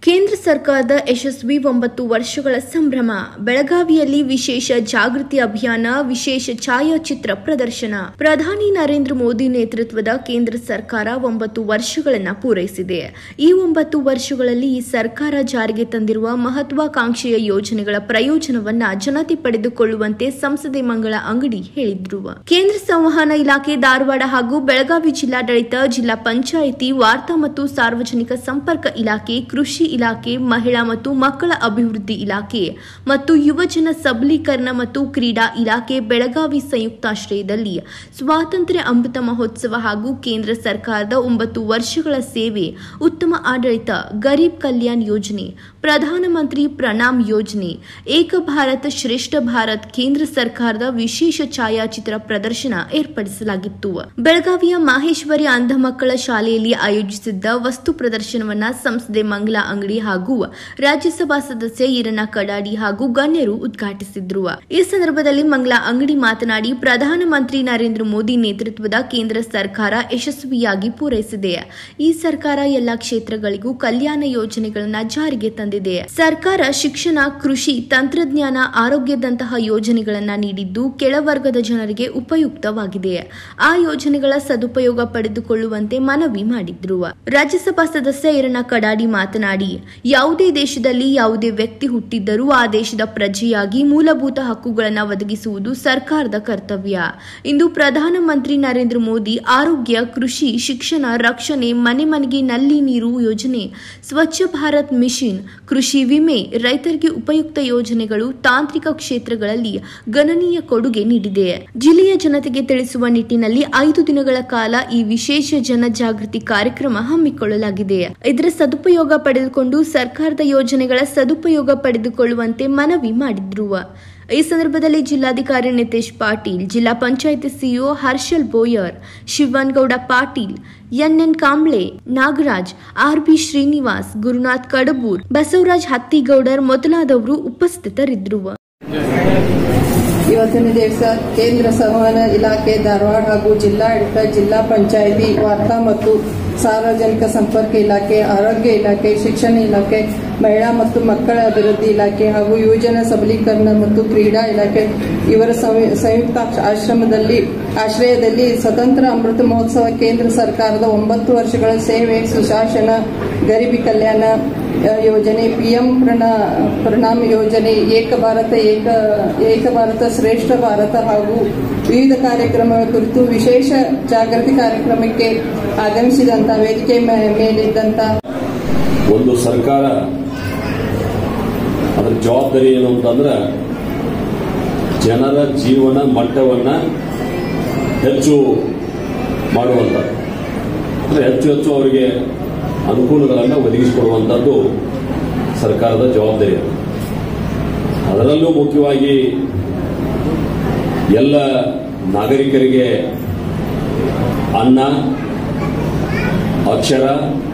ಕೇಂದ್ರ ಸರ್ಕಾರದ ಯಶಸ್ವಿ ಒಂಬತ್ತು ವರ್ಷಗಳ ಸಂಭ್ರಮ ಬೆಳಗಾವಿಯಲ್ಲಿ ವಿಶೇಷ ಜಾಗೃತಿ ಅಭಿಯಾನ ವಿಶೇಷ ಛಾಯಾಚಿತ್ರ ಪ್ರದರ್ಶನ ಪ್ರಧಾನಿ ನರೇಂದ್ರ ಮೋದಿ ನೇತೃತ್ವದ ಕೇಂದ್ರ ಸರ್ಕಾರ ಒಂಬತ್ತು ವರ್ಷಗಳನ್ನ ಪೂರೈಸಿದೆ ಈ ಒಂಬತ್ತು ವರ್ಷಗಳಲ್ಲಿ ಈ ಸರ್ಕಾರ ಜಾರಿಗೆ ತಂದಿರುವ ಮಹತ್ವಾಕಾಂಕ್ಷೆಯ ಯೋಜನೆಗಳ ಪ್ರಯೋಜನವನ್ನ ಜನತೆ ಪಡೆದುಕೊಳ್ಳುವಂತೆ ಸಂಸದೆ ಮಂಗಳ ಅಂಗಡಿ ಹೇಳಿದ್ರು ಕೇಂದ್ರ ಸಂವಹನ ಇಲಾಖೆ ಧಾರವಾಡ ಹಾಗೂ ಬೆಳಗಾವಿ ಜಿಲ್ಲಾಡಳಿತ ಜಿಲ್ಲಾ ಪಂಚಾಯಿತಿ ವಾರ್ತಾ ಮತ್ತು ಸಾರ್ವಜನಿಕ ಸಂಪರ್ಕ ಇಲಾಖೆ ಕೃಷಿ ಇಲಾಖೆ ಮಹಿಳಾ ಮತ್ತು ಮಕ್ಕಳ ಅಭಿವೃದ್ಧಿ ಇಲಾಖೆ ಮತ್ತು ಯುವಜನ ಸಬಲೀಕರಣ ಮತ್ತು ಕ್ರೀಡಾ ಇಲಾಖೆ ಬೆಳಗಾವಿ ಸಂಯುಕ್ತಾಶ್ರಯದಲ್ಲಿ ಸ್ವಾತಂತ್ರ್ಯ ಅಮೃತ ಮಹೋತ್ಸವ ಹಾಗೂ ಕೇಂದ್ರ ಸರ್ಕಾರದ ಒಂಬತ್ತು ವರ್ಷಗಳ ಸೇವೆ ಉತ್ತಮ ಆಡಳಿತ ಗರೀಬ್ ಕಲ್ಯಾಣ್ ಯೋಜನೆ ಪ್ರಧಾನಮಂತ್ರಿ ಪ್ರಣಾಮ್ ಯೋಜನೆ ಏಕ ಭಾರತ ಶ್ರೇಷ್ಠ ಭಾರತ್ ಕೇಂದ್ರ ಸರ್ಕಾರದ ವಿಶೇಷ ಛಾಯಾಚಿತ್ರ ಪ್ರದರ್ಶನ ಏರ್ಪಡಿಸಲಾಗಿತ್ತು ಬೆಳಗಾವಿಯ ಮಾಹೇಶ್ವರಿ ಅಂಧ ಮಕ್ಕಳ ಶಾಲೆಯಲ್ಲಿ ಆಯೋಜಿಸಿದ್ದ ವಸ್ತು ಪ್ರದರ್ಶನವನ್ನ ಸಂಸದೆ ಮಂಗಲಾ ಅಂಗಡಿ ಹಾಗೂ ರಾಜ್ಯಸಭಾ ಸದಸ್ಯ ಈರಣ್ಣ ಕಡಾಡಿ ಹಾಗೂ ಗಣ್ಯರು ಉದ್ಘಾಟಿಸಿದ್ರು ಈ ಸಂದರ್ಭದಲ್ಲಿ ಮಂಗಲಾ ಅಂಗಡಿ ಮಾತನಾಡಿ ಪ್ರಧಾನಮಂತ್ರಿ ನರೇಂದ್ರ ಮೋದಿ ನೇತೃತ್ವದ ಕೇಂದ್ರ ಸರ್ಕಾರ ಯಶಸ್ವಿಯಾಗಿ ಪೂರೈಸಿದೆ ಈ ಸರ್ಕಾರ ಎಲ್ಲಾ ಕ್ಷೇತ್ರಗಳಿಗೂ ಕಲ್ಯಾಣ ಯೋಜನೆಗಳನ್ನ ಜಾರಿಗೆ ತಂದಿದೆ ಸರ್ಕಾರ ಶಿಕ್ಷಣ ಕೃಷಿ ತಂತ್ರಜ್ಞಾನ ಆರೋಗ್ಯದಂತಹ ಯೋಜನೆಗಳನ್ನ ನೀಡಿದ್ದು ಕೆಳವರ್ಗದ ಜನರಿಗೆ ಉಪಯುಕ್ತವಾಗಿದೆ ಆ ಯೋಜನೆಗಳ ಸದುಪಯೋಗ ಪಡೆದುಕೊಳ್ಳುವಂತೆ ಮನವಿ ಮಾಡಿದ್ರು ರಾಜ್ಯಸಭಾ ಸದಸ್ಯ ಈರಣ್ಣ ಕಡಾಡಿ ಮಾತನಾಡಿ ಯಾವುದೇ ದೇಶದಲ್ಲಿ ಯಾವುದೇ ವ್ಯಕ್ತಿ ಹುಟ್ಟಿದ್ದರೂ ಆ ದೇಶದ ಪ್ರಜೆಯಾಗಿ ಮೂಲಭೂತ ಹಕ್ಕುಗಳನ್ನು ಒದಗಿಸುವುದು ಸರ್ಕಾರದ ಕರ್ತವ್ಯ ಇಂದು ಪ್ರಧಾನಮಂತ್ರಿ ನರೇಂದ್ರ ಮೋದಿ ಆರೋಗ್ಯ ಕೃಷಿ ಶಿಕ್ಷಣ ರಕ್ಷಣೆ ಮನೆ ಮನೆಗೆ ನಲ್ಲಿ ನೀರು ಯೋಜನೆ ಸ್ವಚ್ಛ ಭಾರತ್ ಮಿಷನ್ ಕೃಷಿ ವಿಮೆ ರೈತರಿಗೆ ಉಪಯುಕ್ತ ಯೋಜನೆಗಳು ತಾಂತ್ರಿಕ ಕ್ಷೇತ್ರಗಳಲ್ಲಿ ಗಣನೀಯ ಕೊಡುಗೆ ನೀಡಿದೆ ಜಿಲ್ಲೆಯ ಜನತೆಗೆ ತಿಳಿಸುವ ನಿಟ್ಟಿನಲ್ಲಿ ಐದು ದಿನಗಳ ಕಾಲ ಈ ವಿಶೇಷ ಜನಜಾಗೃತಿ ಕಾರ್ಯಕ್ರಮ ಹಮ್ಮಿಕೊಳ್ಳಲಾಗಿದೆ ಇದರ ಸದುಪಯೋಗ ಪಡೆದುಕೊಂಡು ಸರ್ಕಾರದ ಯೋಜನೆಗಳ ಸದುಪಯೋಗ ಪಡೆದುಕೊಳ್ಳುವಂತೆ ಮನವಿ ಮಾಡಿದ್ರು ಈ ಸಂದರ್ಭದಲ್ಲಿ ಜಿಲ್ಲಾಧಿಕಾರಿ Nitesh Patil zilla panchayat CEO Harshal Boyar Shivangouda Patil NN Kamble Nagaraj RB Srinivas Gurunath Kadabur Basavaraj Hattigoudar ಮೊದಲಾದವರು ಉಪಸ್ಥಿತರಿದ್ದರು ಇವತ್ತಿನ ದಿವಸ ಕೇಂದ್ರ ಸಂವಹನ ಇಲಾಖೆ ಧಾರವಾಡ ಹಾಗೂ ಜಿಲ್ಲಾಡಳಿತ ಜಿಲ್ಲಾ ಪಂಚಾಯಿತಿ ವಾರ್ತಾ ಮತ್ತು ಸಾರ್ವಜನಿಕ ಸಂಪರ್ಕ ಇಲಾಖೆ ಆರೋಗ್ಯ ಇಲಾಖೆ ಶಿಕ್ಷಣ ಇಲಾಖೆ ಮಹಿಳಾ ಮತ್ತು ಮಕ್ಕಳ ಅಭಿವೃದ್ಧಿ ಇಲಾಖೆ ಹಾಗೂ ಯುವಜನ ಸಬಲೀಕರಣ ಮತ್ತು ಕ್ರೀಡಾ ಇಲಾಖೆ ಇವರ ಸಂಯು- ಸಂಯುಕ್ತ ಆಶ್ರಮದಲ್ಲಿ ಆಶ್ರಯದಲ್ಲಿ ಸ್ವತಂತ್ರ ಅಮೃತ ಮಹೋತ್ಸವ ಕೇಂದ್ರ ಸರ್ಕಾರದ ಒಂಬತ್ತು ವರ್ಷಗಳ ಸೇವೆ ಸುಶಾಸನ ಗರೀಬಿ ಕಲ್ಯಾಣ ಅ, ಯೋಜನೆ ಪಿಎಂ ಪ್ರಣ ಪ್ರಣಾಮ್ ಯೋಜನೆ ಏಕ ಭಾರತ ಏಕ ಏಕ ಭಾರತ ಶ್ರೇಷ್ಠ ಭಾರತ ಹಾಗೂ ವಿವಿಧ ಕಾರ್ಯಕ್ರಮಗಳ ಕುರಿತು ವಿಶೇಷ ಜಾಗೃತಿ ಕಾರ್ಯಕ್ರಮಕ್ಕೆ ಆಗಮಿಸಿದಂತ ವೇದಿಕೆ ಮೇ- ಮೇಲಿದ್ದಂತ ಒಂದು ಸರ್ಕಾರ ಅದರ ಜವಾಬ್ದಾರಿ ಏನು ಅಂತಂದ್ರೆ ಜನರ ಜೀವನ ಮಟ್ಟವನ್ನ ಹೆಚ್ಚು ಮಾಡುವಂತ ಅಂದ್ರೆ ಹೆಚ್ಚು ಹೆಚ್ಚು ಅವರಿಗೆ ಅನುಕೂಲಗಳನ್ನು ಒದಗಿಸಿಕೊಡುವಂಥದ್ದು ಸರ್ಕಾರದ ಜವಾಬ್ದಾರಿ ಅದು ಅದರಲ್ಲೂ ಮುಖ್ಯವಾಗಿ ಎಲ್ಲ ನಾಗರಿಕರಿಗೆ ಅನ್ನ ಅಕ್ಷರ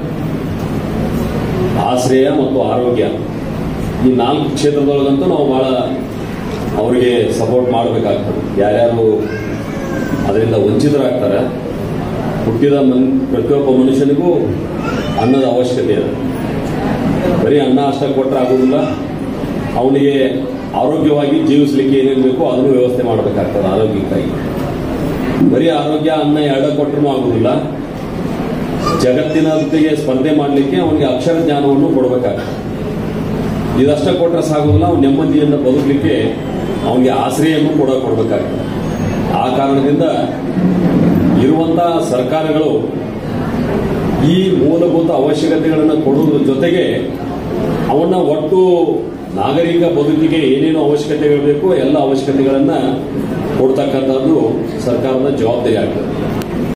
ಆಶ್ರಯ ಮತ್ತು ಆರೋಗ್ಯ ಈ ನಾಲ್ಕು ಕ್ಷೇತ್ರದೊಳಗಂತೂ ನಾವು ಬಹಳ ಅವರಿಗೆ ಸಪೋರ್ಟ್ ಮಾಡಬೇಕಾಗ್ತದೆ ಯಾರ್ಯಾರು ಅದರಿಂದ ವಂಚಿತರಾಗ್ತಾರೆ ಹುಟ್ಟಿದ ಮನ್ ಪ್ರತಿಯೊಬ್ಬ ಮನುಷ್ಯನಿಗೂ ಅನ್ನದ ಅವಶ್ಯಕತೆ ಇದೆ ಬರೀ ಅನ್ನ ಅಷ್ಟ ಕೊಟ್ಟರೆ ಆಗೋದಿಲ್ಲ ಅವನಿಗೆ ಆರೋಗ್ಯವಾಗಿ ಜೀವಿಸಲಿಕ್ಕೆ ಏನೇನು ಬೇಕೋ ಅದನ್ನು ವ್ಯವಸ್ಥೆ ಮಾಡಬೇಕಾಗ್ತದೆ ಆರೋಗ್ಯಕ್ಕಾಗಿ ಬರೀ ಆರೋಗ್ಯ ಅನ್ನ ಎರಡ ಕೊಟ್ಟರು ಆಗೋದಿಲ್ಲ ಜಗತ್ತಿನೊಂದಿಗೆ ಸ್ಪರ್ಧೆ ಮಾಡಲಿಕ್ಕೆ ಅವನಿಗೆ ಅಕ್ಷರ ಜ್ಞಾನವನ್ನು ಕೊಡಬೇಕಾಗ್ತದೆ ಇದಷ್ಟ ಕೊಟ್ಟರೆ ಸಾಗೋದಿಲ್ಲ ಅವ್ನು ನೆಮ್ಮದಿಯಿಂದ ಬದುಕಲಿಕ್ಕೆ ಅವನಿಗೆ ಆಶ್ರಯನ್ನು ಕೂಡ ಕೊಡಬೇಕಾಗ್ತದೆ ಆ ಕಾರಣದಿಂದ ಇರುವಂತಹ ಸರ್ಕಾರಗಳು ಈ ಮೂಲಭೂತ ಅವಶ್ಯಕತೆಗಳನ್ನು ಕೊಡುವುದರ ಜೊತೆಗೆ ಅವನ್ನ ಒಟ್ಟು ನಾಗರಿಕ ಬದುಕಿಗೆ ಏನೇನು ಅವಶ್ಯಕತೆಗಳು ಬೇಕೋ ಎಲ್ಲ ಅವಶ್ಯಕತೆಗಳನ್ನ ಕೊಡ್ತಕ್ಕಂಥದ್ದು ಸರ್ಕಾರದ ಜವಾಬ್ದಾರಿ ಆಗ್ತದೆ